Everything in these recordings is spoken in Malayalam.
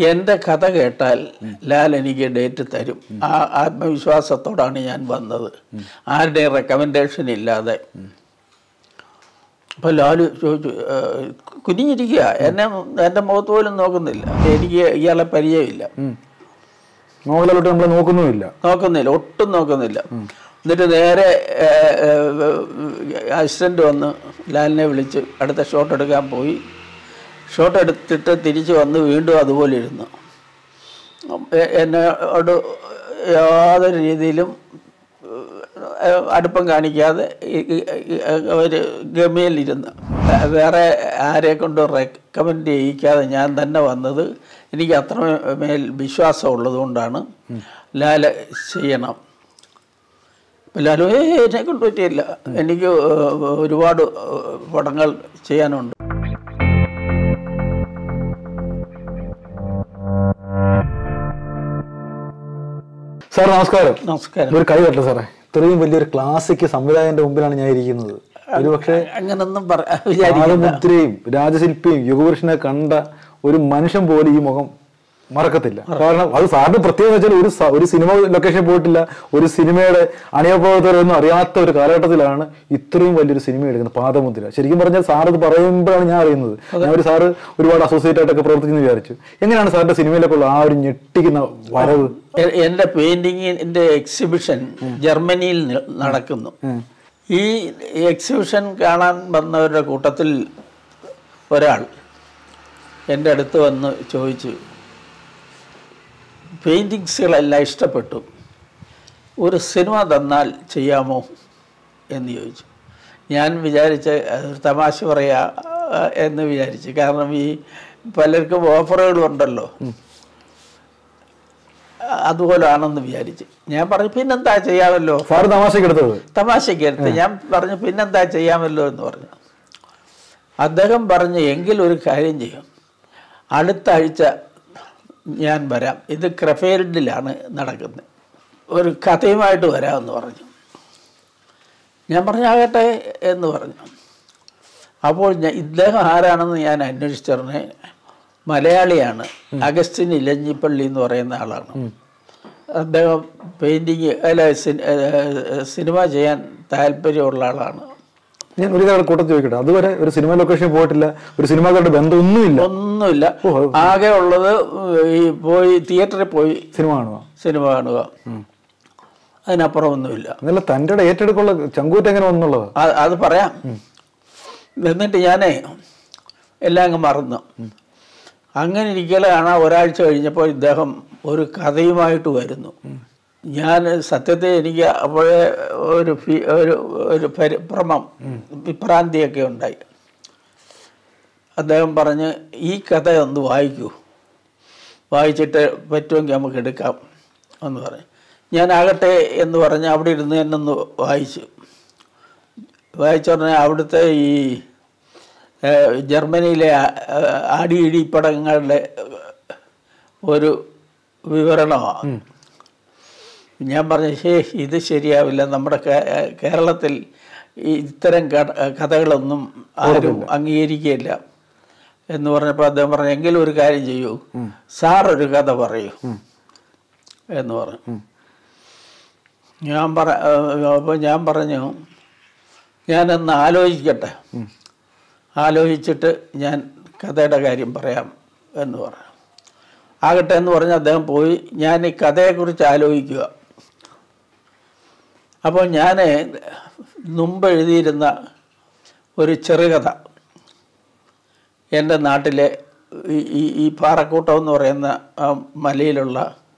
എൻ്റെ കഥ കേട്ടാൽ ലാൽ എനിക്ക് ഡേറ്റ് തരും ആ ആത്മവിശ്വാസത്തോടാണ് ഞാൻ വന്നത് ആരുടെയും റെക്കമെൻഡേഷൻ ഇല്ലാതെ അപ്പോൾ ലാല് ചോദിച്ചു "ഏഹ്, കുനിഞ്ഞിരിക്കുക എന്നെ എൻ്റെ മുഖത്ത് പോലും നോക്കുന്നില്ല എനിക്ക് ഇയാളെ പരിചയമില്ല മോഹൻലാലോട്ട് നമ്മൾ നോക്കുന്നുമില്ല നോക്കുന്നില്ല ഒട്ടും നോക്കുന്നില്ല എന്നിട്ട് നേരെ അസിസ്റ്റൻ്റ് വന്ന് ലാലിനെ വിളിച്ച് അടുത്ത ഷോട്ട് എടുക്കാൻ പോയി ഷോട്ട് എടുത്തിട്ട് തിരിച്ച് വന്ന് വീണ്ടും അതുപോലെ ഇരുന്നു എ- എന്നോട് യാതൊരു രീതിയിലും ഏഹ്, അടുപ്പം കാണിക്കാതെ ഈ- ഈ- ഈ- ഒരു ഗമയിലിരുന്ന് വേറെ ആരെ കൊണ്ട് റെക്കമെൻഡ് ചെയ്യിക്കാതെ ഞാൻ തന്നെ വന്നത് എനിക്ക് അത്രമേൽ വിശ്വാസം ഉള്ളതുകൊണ്ടാണ് ലാല ചെയ്യണം അപ്പം ലാലു ഏ എന്നെ കൊണ്ട് പറ്റിയില്ല എനിക്ക് ഏഹ്, ഒരുപാട് ഏഹ്, പടങ്ങൾ ചെയ്യാനുണ്ട് സാർ നമസ്കാരം നമസ്കാരം ഒരു കൈ തട്ടെ സാറേ ഇത്രയും വലിയൊരു ക്ലാസിക് സംവിധായകന്റെ മുമ്പിലാണ് ഞാൻ ഇരിക്കുന്നത് ഒരുപക്ഷെ അങ്ങനൊന്നും പറ വിചാരിക്കില്ല ആദമുദ്രയും രാജശില്പിയും യുഗപുരുഷനെ കണ്ട ഒരു മനുഷ്യൻ പോലും ഈ മുഖം മറക്കത്തില്ല കാരണം അത് സാറിന് പ്രത്യേകം വെച്ചാൽ ഒരു സ- ഒരു സിനിമ ലൊക്കേഷൻ പോയിട്ടില്ല ഒരു സിനിമയുടെ അണിയപ്രവർത്തകരൊന്നും അറിയാത്ത ഒരു കാലഘട്ടത്തിലാണ് ഇത്രയും വലിയൊരു സിനിമ എടുക്കുന്നത് പാദമുദ്ര ശരിക്കും പറഞ്ഞാൽ സാർ ഇത് പറയുമ്പോഴാണ് ഞാൻ അറിയുന്നത് ഞാൻ ഒരു സാറ് ഒരുപാട് അസോസിയേറ്റ് ആയിട്ടൊക്കെ പ്രവർത്തിക്കുന്നു വിചാരിച്ചു എങ്ങനെയാണ് സാറിന്റെ സിനിമയിലേക്കുള്ള ആ ഒരു ഞെട്ടിക്കുന്ന വരവ് എ- എൻ്റെ പെയിന്റിങ്ങിന്റെ എക്സിബിഷൻ ജർമ്മനിയിൽ ന- നടക്കുന്നു ഈ എക്സിബിഷൻ കാണാൻ വന്നവരുടെ കൂട്ടത്തിൽ ഒരാൾ എൻ്റെ അടുത്ത് വന്ന് ചോദിച്ചു പെയിൻറ്റിങ്സുകളെല്ലാം ഇഷ്ടപ്പെട്ടു ഒരു സിനിമ തന്നാൽ ചെയ്യാമോ എന്ന് ചോദിച്ചു ഞാൻ വിചാരിച്ച അത് ഒരു തമാശ പറയാ ആ, എന്ന് വിചാരിച്ചു കാരണം ഈ പലർക്കും ഓഫറുകളുണ്ടല്ലോ അതുപോലാണെന്ന് വിചാരിച്ച് ഞാൻ പറഞ്ഞു പിന്നെന്താ ചെയ്യാമല്ലോ സാറ് തമാശക്ക് എടുത്തത് തമാശയ്ക്ക് എടുത്ത് ഞാൻ പറഞ്ഞു പിന്നെന്താ ചെയ്യാമല്ലോ എന്ന് പറഞ്ഞു അദ്ദേഹം പറഞ്ഞു എങ്കിൽ ഒരു കാര്യം ചെയ്യും അടുത്ത ആഴ്ച ഞാൻ വരാം ഇത് ക്രഫേൽഡിലാണ് നടക്കുന്നത് ഒരു കഥയുമായിട്ട് വരാമെന്ന് പറഞ്ഞു ഞാൻ പറഞ്ഞാകട്ടെ എന്ന് പറഞ്ഞു അപ്പോൾ ഞാൻ ഇദ്ദേഹം ആരാണെന്ന് ഞാൻ അന്വേഷിച്ചറിഞ്ഞ് മലയാളിയാണ് അഗസ്റ്റിൻ ഇലഞ്ഞിപ്പള്ളി എന്ന് പറയുന്ന ആളാണ് അദ്ദേഹം പെയിൻറ്റിങ് അല്ല സിൻ- ഏഹ് സിനിമ ചെയ്യാൻ താല്പര്യമുള്ള ആളാണ് ഞാൻ ഒരു കാര്യം കൂട്ടത്തിൽ ചോദിക്കട്ടെ അതുവരെ ഒരു സിനിമ ലൊക്കേഷനിൽ പോയിട്ടില്ല ഒരു സിനിമാക്കാരുടെ ബന്ധമൊന്നുമില്ല ഒന്നുമില്ല ആകെ ഉള്ളത് ഈ പോയി തിയേറ്ററിൽ പോയി സിനിമ കാണുക സിനിമ കാണുക അതിനപ്പുറം ഒന്നുമില്ല എന്നല്ല തൻ്റെ ഏറ്റെടുക്കുള്ള ചങ്കൂറ്റ് എങ്ങനെ വന്നുള്ളത് അത് അത് പറയാം എന്നിട്ട് ഞാനേ എല്ലാം അങ്ങ് മറന്നു അങ്ങനെ ഇരിക്കലാണ് ഒരാഴ്ച കഴിഞ്ഞപ്പോൾ ഇദ്ദേഹം ഒരു കഥയുമായിട്ട് വരുന്നു ഞാൻ സത്യത്തെ എനിക്ക് അപ്പോഴേ ഒരു ഫി- ഒരു ഒരു പരിഭ്രമം വിഭ്രാന്തിയൊക്കെ ഉണ്ടായി അദ്ദേഹം പറഞ്ഞ് ഈ കഥ ഒന്ന് വായിക്കൂ വായിച്ചിട്ട് പറ്റുമെങ്കിൽ നമുക്ക് എടുക്കാം എന്ന് പറഞ്ഞു ഞാനാകട്ടെ എന്ന് പറഞ്ഞ് അവിടെ ഇരുന്ന് തന്നെ ഒന്ന് വായിച്ചു വായിച്ച ഉടനെ അവിടുത്തെ ഈ ഏഹ്, ജർമ്മനിയിലെ ആ- ആ- ആടിയിടി പടങ്ങളുടെ ഒരു വിവരണമാണ് ഞാൻ പറഞ്ഞു ശേ ഇത് ശരിയാവില്ല നമ്മുടെ കേ- കേരളത്തിൽ ഈ ഇത്തരം കഥ- കഥകളൊന്നും ആരും അംഗീകരിക്കുകയില്ല എന്ന് പറഞ്ഞപ്പോൾ അദ്ദേഹം പറഞ്ഞു എങ്കിലും ഒരു കാര്യം ചെയ്യൂ സാർ ഒരു കഥ പറയൂ എന്ന് പറഞ്ഞു ഞാൻ പറ അപ്പോൾ ഞാൻ പറഞ്ഞു ഞാനൊന്ന് ആലോചിക്കട്ടെ ആലോചിച്ചിട്ട് ഞാൻ കഥയുടെ കാര്യം പറയാം എന്ന് പറഞ്ഞു ആകട്ടെ എന്ന് പറഞ്ഞ് അദ്ദേഹം പോയി ഞാൻ ഈ കഥയെക്കുറിച്ച് ആലോചിക്കുക അപ്പോൾ ഞാൻ മുമ്പ് എഴുതിയിരുന്ന ഒരു ചെറുകഥ എൻ്റെ നാട്ടിലെ ഈ- ഈ ഈ പാറക്കൂട്ടം എന്ന് പറയുന്ന ആ മലയിലുള്ള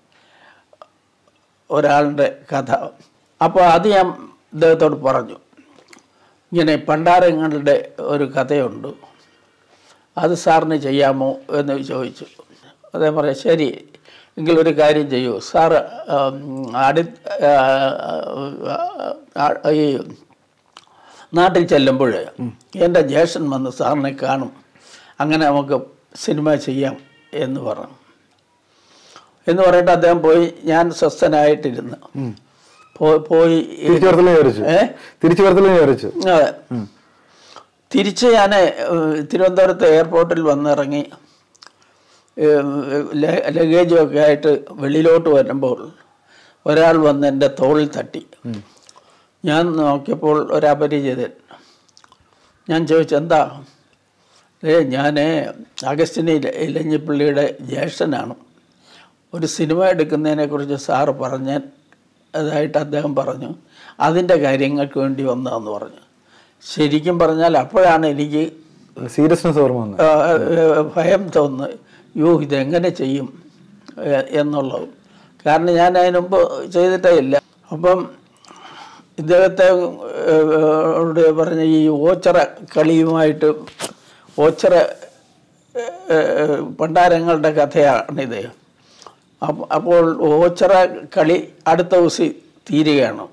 ഒരാളുടെ കഥ അപ്പോൾ അത് ഞാൻ ഇദ്ദേഹത്തോട് പറഞ്ഞു ഇങ്ങനെ പണ്ടാരങ്ങളുടെ ഒരു കഥയുണ്ട് അത് സാറിന് ചെയ്യാമോ എന്ന് ചോദിച്ചു അദ്ദേഹം പറയാം ശരി എങ്കിൽ ഒരു കാര്യം ചെയ്യൂ സാറ് ഉം, അടു ആ, ആ, ഈ നാട്ടിൽ ചെല്ലുമ്പോൾ എൻ്റെ ജ്യേഷ്ഠൻ വന്ന് സാറിനെ കാണും അങ്ങനെ നമുക്ക് സിനിമ ചെയ്യാം എന്ന് പറഞ്ഞു എന്ന് പറഞ്ഞിട്ട് അദ്ദേഹം പോയി ഞാൻ സ്വസ്ഥനായിട്ടിരുന്നു പോ- പോയി തിരിച്ചു വരത്തില്ല വിചാരിച്ചു ഏ? തിരിച്ചു വരത്തില്ല വിചാരിച്ചു അതെ തിരിച്ച് ഞാൻ തിരുവനന്തപുരത്ത് എയർപോർട്ടിൽ വന്നിറങ്ങി ലഗേജും ഒക്കെ ആയിട്ട് വെളിയിലോട്ട് വരുമ്പോൾ ഒരാൾ വന്ന് എൻ്റെ തോളിൽ തട്ടി ഞാൻ നോക്കിയപ്പോൾ ഒരു അപരിചിതൻ ഞാൻ ചോദിച്ചു എന്താ ഏ ഞാൻ അഗസ്റ്റിനി ഇല- ഇലഞ്ഞിപ്പള്ളിയുടെ ജ്യേഷ്ഠനാണ് ഒരു സിനിമ എടുക്കുന്നതിനെക്കുറിച്ച് സാറ് പറഞ്ഞാൽ അതായിട്ട് അദ്ദേഹം പറഞ്ഞു അതിൻ്റെ കാര്യങ്ങൾക്ക് വേണ്ടി വന്നതെന്ന് പറഞ്ഞു ശരിക്കും പറഞ്ഞാൽ അപ്പോഴാണ് എനിക്ക് സീരിയസ്നെസ് ഓർമ്മ വന്നത് ആ, ആ, ഭയം തോന്നുന്നത് യോ ഇതെങ്ങനെ ചെയ്യും ഏ, എന്നുള്ളത് കാരണം ഞാൻ അതിന് മുമ്പ് ചെയ്തിട്ടേ ഇല്ല അപ്പം ഇദ്ദേഹത്തെ ഏ, ഓട് പറഞ്ഞ ഈ ഓച്ചറ കളിയുമായിട്ട് ഓച്ചറ ഏ, ഏ, പണ്ടാരങ്ങളുടെ കഥയാണിത് അപ്പ- അപ്പോൾ ഓച്ചറ കളി അടുത്ത ദിവസം തീരുകയാണ്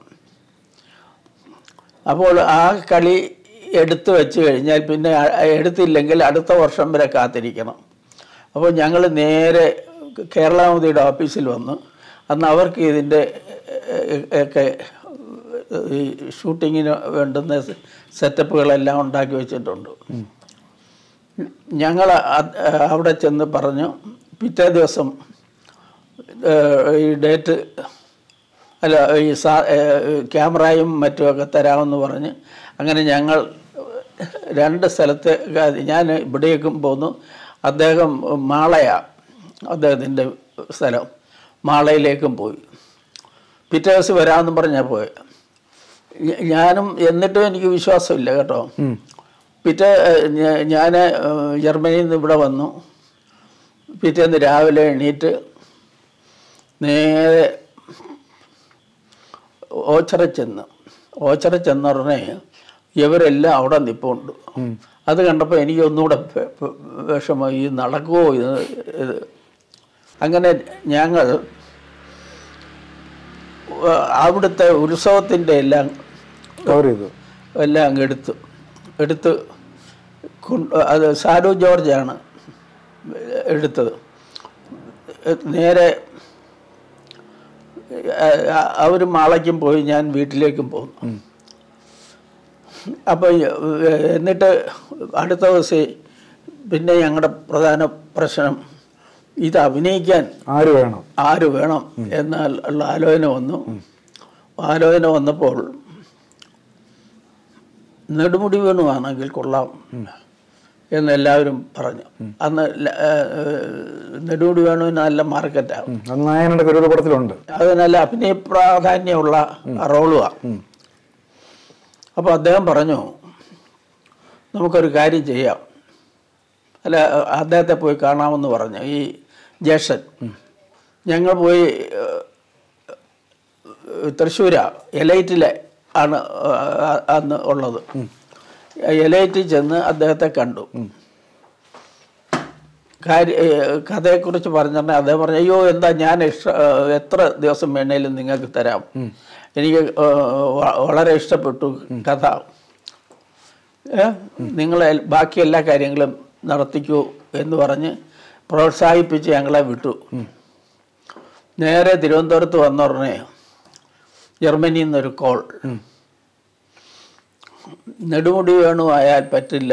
അപ്പോൾ ആ കളി എടുത്തു വെച്ച് കഴിഞ്ഞാൽ പിന്നെ അ- എടുത്തില്ലെങ്കിൽ അടുത്ത വർഷം വരെ കാത്തിരിക്കണം അപ്പോൾ ഞങ്ങൾ നേരെ കേരളാമതിയുടെ ഓഫീസിൽ വന്നു അന്ന് അവർക്ക് ഇതിൻ്റെ ഏഹ്, ഒക്കെ ഈ ഷൂട്ടിങ്ങിന് വേണ്ടുന്ന സെറ്റപ്പുകളെല്ലാം ഉണ്ടാക്കി വെച്ചിട്ടുണ്ട് ഞങ്ങൾ അവിടെ ചെന്ന് പറഞ്ഞു പിറ്റേ ദിവസം ഏഹ്, ഈ ഡേറ്റ് അല്ല ഈ സാ ഏഹ്, ക്യാമറയും മറ്റുമൊക്കെ തരാമെന്ന് പറഞ്ഞ് അങ്ങനെ ഞങ്ങൾ രണ്ട് സ്ഥലത്ത് ഞാൻ ഇവിടേക്കും പോന്നു അദ്ദേഹം മാളയ അദ്ദേഹത്തിൻ്റെ സ്ഥലം മാളയിലേക്കും പോയി പിറ്റേ ദിവസം വരാമെന്ന് പറഞ്ഞാൽ പോയി ഞ- ഞാനും എന്നിട്ടും എനിക്ക് വിശ്വാസമില്ല കേട്ടോ പിറ്റേ ഞാൻ ജർമ്മനിയിൽ നിന്ന് ഇവിടെ വന്നു പിറ്റേന്ന് രാവിലെ എണീറ്റ് നേരെ ഓച്ചറ ചെന്ന് ഓച്ചറ ചെന്ന ഉടനെ ഇവരെല്ലാം അവിടെ നിൽപ്പുണ്ട് അത് കണ്ടപ്പോൾ എനിക്ക് ഒന്നുകൂടെ പെ- പെ- വിഷമം ഈ നടക്കുമോ ഇത് ഇത് അങ്ങനെ ഞങ്ങൾ ആ, അവിടുത്തെ ഉത്സവത്തിൻ്റെ എല്ലാം കവർ ചെയ്തു എല്ലാം അങ്ങ് എടുത്തു എടുത്ത് കൊണ്ട് അത് സാലു ജോർജാണ് എടുത്തത് നേരെ അവർ മാളയ്ക്കും പോയി ഞാൻ വീട്ടിലേക്കും പോന്നു അപ്പോൾ എന്നിട്ട് അടുത്ത ദിവസം പിന്നെ ഞങ്ങളുടെ പ്രധാന പ്രശ്നം ഇത് അഭിനയിക്കാൻ ആര് വേണം ആര് വേണം എന്നാൽ ഉള്ള ആലോചന വന്നു ആലോചന വന്നപ്പോൾ നെടുമുടി വേണുവാണെങ്കിൽ കൊള്ളാം എന്നെല്ലാവരും പറഞ്ഞു അന്ന് ല- ഏഹ് നെടുമുടി വേണുവിന് നല്ല മാർക്കറ്റാണ് ഉം. അത് നായനയുടെ കരുത പടത്തിലുണ്ട് അത് നല്ല അഭിനയ പ്രാധാന്യമുള്ള റോളുമാണ് അപ്പോൾ അദ്ദേഹം പറഞ്ഞു നമുക്കൊരു കാര്യം ചെയ്യാം അല്ല അദ്ദേഹത്തെ പോയി കാണാമെന്ന് പറഞ്ഞു ഈ ജ്യേഷ്ഠൻ ഞങ്ങൾ പോയി ഏഹ്, തൃശ്ശൂരാ എലൈറ്റിലെ ആണ് ആ- അന്ന് ഉള്ളത് എലൈറ്റിൽ ചെന്ന് അദ്ദേഹത്തെ കണ്ടു കാര്യ ഏഹ് കഥയെക്കുറിച്ച് പറഞ്ഞാൽ അദ്ദേഹം പറഞ്ഞു അയ്യോ എന്താ ഞാൻ ഇഷ്ട ഏഹ് എത്ര ദിവസം വേണേലും നിങ്ങൾക്ക് തരാം എനിക്ക് ഏഹ് വ- വളരെ ഇഷ്ടപ്പെട്ടു കഥ ഏ? നിങ്ങളെ ബാക്കി എല്ലാ കാര്യങ്ങളും നടത്തിക്കൂ എന്ന് പറഞ്ഞ് പ്രോത്സാഹിപ്പിച്ച് ഞങ്ങളെ വിട്ടു നേരെ തിരുവനന്തപുരത്ത് വന്ന ഉടനെ ജർമ്മനിയിൽ നിന്നൊരു കോൾ നെടുമുടി വേണു ആയാൽ പറ്റില്ല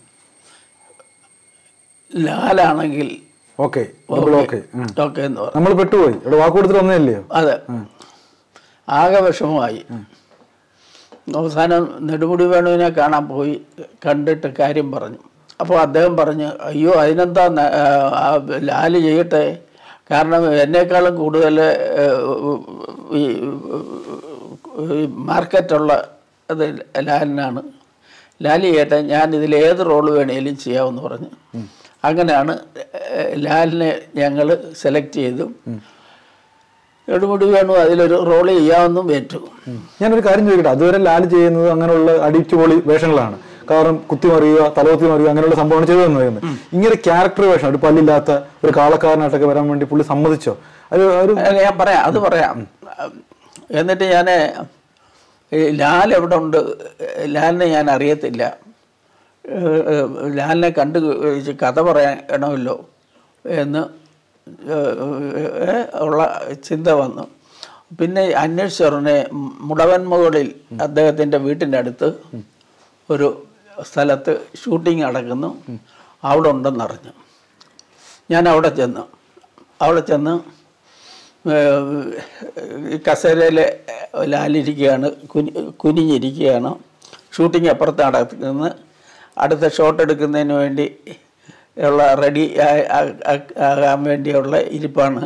ലാലാണെങ്കിൽ ഓക്കെ ഓക്കെ ഓക്കെ എന്ന് പറഞ്ഞു നമ്മൾ പെട്ടുപോയി ഇവിടെ വാക്ക് കൊടുത്തിട്ട് വന്നതല്ലയോ അതെ ആകെ വിഷമമായി അവസാനം നെടുമുടി വേണുവിനെ കാണാൻ പോയി കണ്ടിട്ട് കാര്യം പറഞ്ഞു അപ്പോൾ അദ്ദേഹം പറഞ്ഞു അയ്യോ അതിനെന്താ ന- ആ, ലാല് ചെയ്യട്ടെ കാരണം എന്നേക്കാളും കൂടുതൽ ഈ ഈ മാർക്കറ്റുള്ള അത് ലാലിനാണ് ലാലി ചെയ്യട്ടെ ഞാൻ ഇതിൽ ഏത് റോള് വേണേലും ചെയ്യാമെന്ന് പറഞ്ഞു അങ്ങനെയാണ് ഏഹ്, ലാലിനെ ഞങ്ങൾ സെലക്ട് ചെയ്തു നെടുമുടി വേണു അതിലൊരു റോള് ചെയ്യാമെന്നും ഏറ്റു ഞാനൊരു കാര്യം ചോദിക്കട്ടെ അതുവരെ ലാല് ചെയ്യുന്നത് അങ്ങനെയുള്ള അടിച്ചുപൊളി വേഷങ്ങളാണ് കാരണം കുത്തിമറിയുക തലകുത്തി മറിയുക അങ്ങനെയുള്ള സംഭവമാണ് ചെയ്തു തന്നത് ഇങ്ങനെ ക്യാരക്ടർ വേഷം ഒരു പല്ലില്ലാത്ത ഒരു കാളക്കാരനായിട്ടൊക്കെ വരാൻ വേണ്ടി പുള്ളി സമ്മതിച്ചോ അത് ഒരു അല്ല, ഞാൻ പറയാം അത് പറയാം എന്നിട്ട് ഞാൻ ലാൽ എവിടെ ഉണ്ട് ലാലിനെ ഞാൻ അറിയത്തില്ല ഏഹ്, ഏഹ്, ലാലിനെ കണ്ട് കഥ പറയണമല്ലോ എന്ന് ഏഹ്, ഏഹ്, ഉള്ള ചിന്ത വന്നു പിന്നെ അന്വേഷിച്ചറിനെ മുടവൻ മുകളിൽ അദ്ദേഹത്തിൻ്റെ വീട്ടിൻ്റെ അടുത്ത് ഒരു സ്ഥലത്ത് ഷൂട്ടിംഗ് നടക്കുന്നു അവിടെ ഉണ്ടെന്നറിഞ്ഞു ഞാൻ അവിടെ ചെന്നു അവിടെ ചെന്ന് ഏഹ്, ഈ കസേരയിൽ ലാലിരിക്കുകയാണ് കുനി കുനിഞ്ഞിരിക്കുകയാണ് ഷൂട്ടിംഗ് അപ്പുറത്ത് നടക്കുന്നത് അടുത്ത ഷോട്ട് എടുക്കുന്നതിന് വേണ്ടി ഉള്ള റെഡി ആകാൻ വേണ്ടിയുള്ള ഇരിപ്പാണ്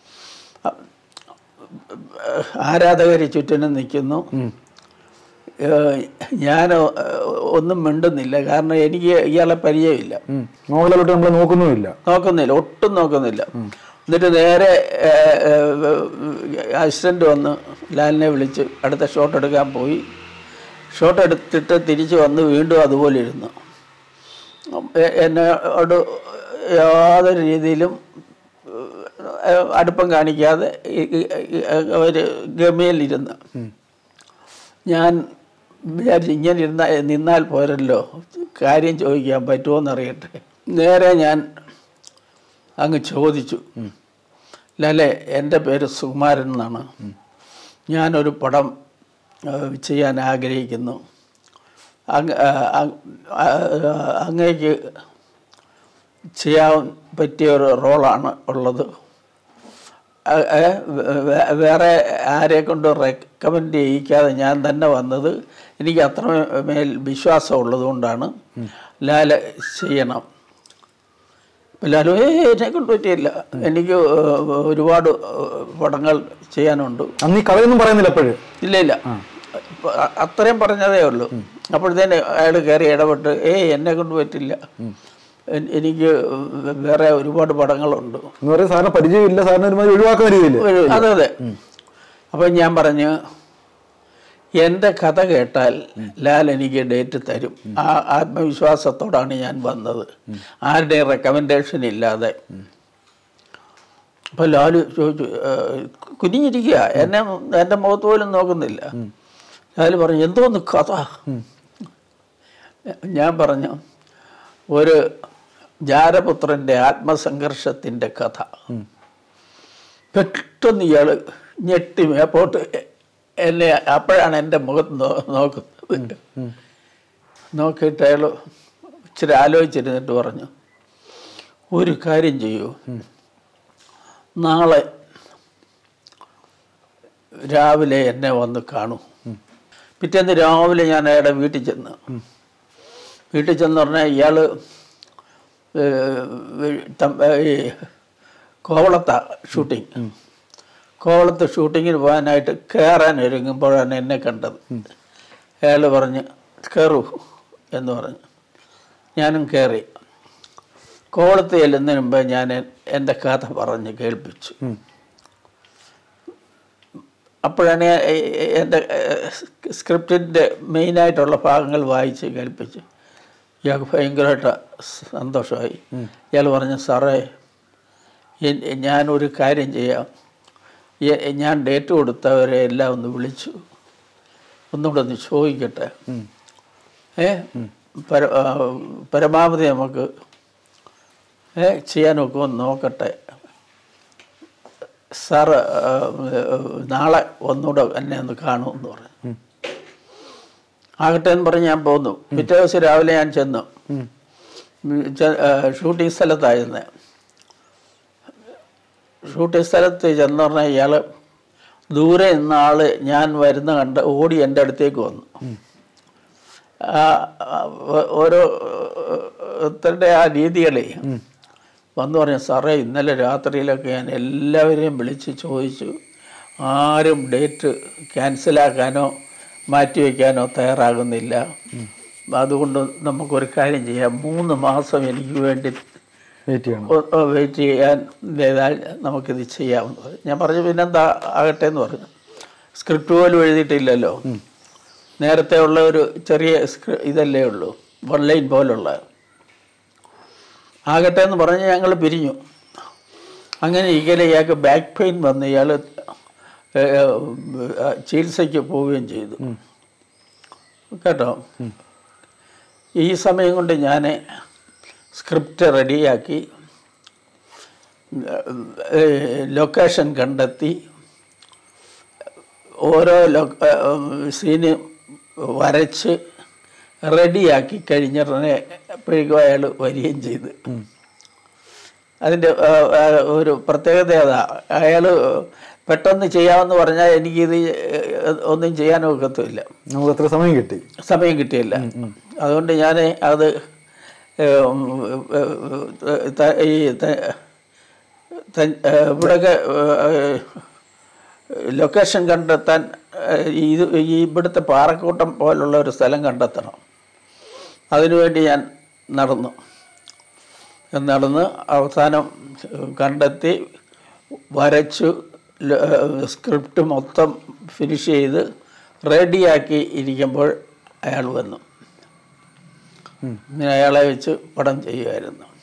ആരാധകർ ചുറ്റിനും നിൽക്കുന്നു ഏഹ്, ഞാൻ ഒന്നും മിണ്ടുന്നില്ല കാരണം എനിക്ക് ഇയാളെ പരിചയമില്ല ഉം. മോഹൻലാലോട്ട് നമ്മൾ നോക്കുന്നുമില്ല നോക്കുന്നില്ല ഒട്ടും നോക്കുന്നില്ല എന്നിട്ട് നേരെ അസിസ്റ്റൻ്റ് വന്ന് ലാലിനെ വിളിച്ച് അടുത്ത ഷോട്ട് എടുക്കാൻ പോയി ഷോട്ട് എടുത്തിട്ട് തിരിച്ച് വന്ന് വീണ്ടും അതുപോലെ ഇരുന്നു എ- എന്നോട് യാതൊരു രീതിയിലും ഏഹ്, അടുപ്പം കാണിക്കാതെ ഒരു ഗമയിലിരുന്ന് ഞാൻ വിചാരിച്ചു ഇങ്ങനെ ഇരുന്ന നിന്നാൽ പോരല്ലോ കാര്യം ചോദിക്കാൻ പറ്റുമോ എന്നറിയട്ടെ നേരെ ഞാൻ അങ്ങ് ചോദിച്ചു ലലെ എൻ്റെ പേര് സുകുമാരൻ എന്നാണ് ഞാനൊരു പടം ആ, ചെയ്യാൻ ആഗ്രഹിക്കുന്നു അങ്ങ് ആ, അങ്- ആ, അങ്ങേക്ക് ചെയ്യാൻ പറ്റിയ ഒരു റോളാണ് ഉള്ളത് ആ, ഏ, വേ- വേറെ ആരെ കൊണ്ട് റെക്കമെൻഡ് ചെയ്യിക്കാതെ ഞാൻ തന്നെ വന്നത് എനിക്ക് അത്രമേൽ വിശ്വാസം ഉള്ളതുകൊണ്ടാണ് ലാല ചെയ്യണം അപ്പം ലാലു ഏ എന്നെ കൊണ്ട് പറ്റിയില്ല എനിക്ക് ഏഹ്, ഒരുപാട് ഏഹ്, പടങ്ങൾ ചെയ്യാനുണ്ട് അന്ന് ഈ കഥയൊന്നും പറയുന്നില്ല അപ്പോഴ് ഇല്ല ഇല്ല ഇപ്പൊ അ- അത്രയും പറഞ്ഞതേ ഉള്ളൂ അപ്പോഴത്തേന് അയാൾ കയറി ഇടപെട്ട് ഏയ് എന്നെ കൊണ്ട് പറ്റില്ല എൻ- എനിക്ക് വേറെ ഒരുപാട് പടങ്ങളുണ്ട് എന്ന് പറയുന്നത് സാറിന് പരിചയമില്ല സാറിന് ഒരുമാതിരി ഒഴിവാക്കുന്ന രീതിയിൽ അതെ അതെ അപ്പം ഞാൻ പറഞ്ഞു എൻ്റെ കഥ കേട്ടാൽ ലാൽ എനിക്ക് ഡേറ്റ് തരും ആ ആത്മവിശ്വാസത്തോടാണ് ഞാൻ വന്നത് ആരുടെയും റെക്കമെൻഡേഷൻ ഇല്ലാതെ അപ്പോൾ ലാല് ചോദിച്ചു "ഏഹ്, കുനിഞ്ഞിരിക്കുക എന്നെ എൻ്റെ മുഖത്ത് പോലും നോക്കുന്നില്ല ലാല് പറഞ്ഞു എന്തോന്ന് കഥ ഞാൻ പറഞ്ഞു ഒരു ജാരപുത്രൻ്റെ ആത്മസംഘർഷത്തിൻ്റെ കഥ പെട്ടെന്ന് ഇയാൾ ഞെട്ടി മേപ്പോട്ട് എന്നെ അപ്പോഴാണ് എൻ്റെ മുഖത്ത് നോ നോക്കുന്നത് നോക്കിയിട്ട് അയാൾ ഇച്ചിരി ആലോചിച്ചിരുന്നിട്ട് പറഞ്ഞു ഒരു കാര്യം ചെയ്യൂ നാളെ രാവിലെ എന്നെ വന്ന് കാണൂ പിറ്റേന്ന് രാവിലെ ഞാൻ അയാളുടെ വീട്ടിൽ ചെന്ന് വീട്ടിൽ ചെന്ന് പറഞ്ഞാൽ ഇയാൾ ഈ കോവളത്ത ഷൂട്ടിങ് കോവളത്ത് ഷൂട്ടിങ്ങിന് പോകാനായിട്ട് കയറാൻ ഒരുങ്ങുമ്പോഴാണ് എന്നെ കണ്ടത് അയാൾ പറഞ്ഞ് കയറൂ എന്ന് പറഞ്ഞു ഞാനും കയറി കോവളത്ത് ചെല്ലുന്നതിന് മുമ്പ് ഞാൻ എൻ്റെ കഥ പറഞ്ഞ് കേൾപ്പിച്ചു അപ്പോഴാണ് ഞാൻ എ- എ- എൻ്റെ സ്ക്രിപ്റ്റിൻ്റെ മെയിനായിട്ടുള്ള ഭാഗങ്ങൾ വായിച്ച് കേൾപ്പിച്ചു ഇയാൾക്ക് ഭയങ്കരമായിട്ട് സന്തോഷമായി ഇയാൾ പറഞ്ഞു സാറേ എൻ- ഞാനൊരു കാര്യം ചെയ്യാം എ- ഞാൻ ഡേറ്റ് കൊടുത്തവരെ എല്ലാം ഒന്ന് വിളിച്ചു ഒന്നുകൂടെ ഒന്ന് ചോദിക്കട്ടെ ഏ പര ആ, പരമാവധി നമുക്ക് ഏ ചെയ്യാനൊക്കെ ഒന്ന് നോക്കട്ടെ സാറ് ആ, നാളെ ഒന്നുകൂടെ എന്നെ ഒന്ന് കാണുമെന്ന് പറഞ്ഞു ആകട്ടെ എന്ന് പറഞ്ഞ് ഞാൻ പോന്നു പിറ്റേ ദിവസം രാവിലെ ഞാൻ ചെന്നു ചെ- ആ, ഷൂട്ടിംഗ് സ്ഥലത്തായിരുന്നു ഷൂട്ടിംഗ് സ്ഥലത്ത് ചെന്ന് പറഞ്ഞാൽ ഇയാൾ ദൂരെ നിന്ന ആള് ഞാൻ വരുന്ന കണ്ട് ഓടി എൻ്റെ അടുത്തേക്ക് വന്നു ആ, ആ, ഓ- ഓരോ ഓരോരുത്തരുടെ ആ രീതികളെ വന്നു പറഞ്ഞു സാറേ ഇന്നലെ രാത്രിയിലൊക്കെ ഞാൻ എല്ലാവരെയും വിളിച്ച് ചോദിച്ചു ആരും ഡേറ്റ് ക്യാൻസലാക്കാനോ മാറ്റിവെക്കാനോ തയ്യാറാകുന്നില്ല അതുകൊണ്ട് നമുക്കൊരു കാര്യം ചെയ്യാം മൂന്ന് മാസം എനിക്ക് വേണ്ടി വെയിറ്റ് ചെയ്യണം വെയിറ്റ് ചെയ്യാൻ ചെയ്താൽ നമുക്കിത് ചെയ്യാമെന്ന് പറഞ്ഞു ഞാൻ പറഞ്ഞു പിന്നെന്താ ആകട്ടെ എന്ന് പറഞ്ഞു സ്ക്രിപ്റ്റ് പോലും എഴുതിയിട്ടില്ലല്ലോ നേരത്തെ ഉള്ള ഒരു ചെറിയ സ്ക്രി- ഇതല്ലേ ഉള്ളൂ വൺ ലൈൻ പോലുള്ള ആകട്ടെ എന്ന് പറഞ്ഞ് ഞങ്ങൾ പിരിഞ്ഞു അങ്ങനെ ഇരിക്കലെ ഇയാൾക്ക് ബാക്ക് പെയിൻ വന്ന് ഇയാൾ ചികിത്സയ്ക്ക് പോവുകയും ചെയ്തു കേട്ടോ ഈ സമയം കൊണ്ട് ഞാൻ സ്ക്രിപ്റ്റ് റെഡിയാക്കി ലൊക്കേഷൻ കണ്ടെത്തി ഓരോ ലൊ സീന് വരച്ച് റെഡിയാക്കി കഴിഞ്ഞിടനെ അപ്പോഴേക്കും അയാൾ വരികയും ചെയ്ത് അതിൻ്റെ ആ, ആ, ഒരു പ്രത്യേകത അതാ അയാൾ പെട്ടെന്ന് ചെയ്യാമെന്ന് പറഞ്ഞാൽ എനിക്കിത് ഒന്നും ചെയ്യാൻ ഒക്കത്തുമില്ല നമുക്ക് അത്ര സമയം കിട്ടി സമയം കിട്ടിയില്ല അതുകൊണ്ട് ഞാൻ അത് ഏം, ഏ, ഏ, ത- ഈ ത- ത- ഏ, ഇവിടെയൊക്കെ ലൊക്കേഷൻ കണ്ടെത്താൻ ഏ, ഇത് ഈ ഇവിടുത്തെ പാറക്കൂട്ടം പോലുള്ള ഒരു സ്ഥലം കണ്ടെത്തണം അതിനുവേണ്ടി ഞാൻ നടന്നു നടന്ന് അവസാനം കണ്ടെത്തി വരച്ചു ല- സ്ക്രിപ്റ്റ് മൊത്തം ഫിനിഷ് ചെയ്ത് റെഡിയാക്കി ഇരിക്കുമ്പോൾ അയാൾ വന്നു ഞാൻ അയാളെ വെച്ച് പടം ചെയ്യുമായിരുന്നു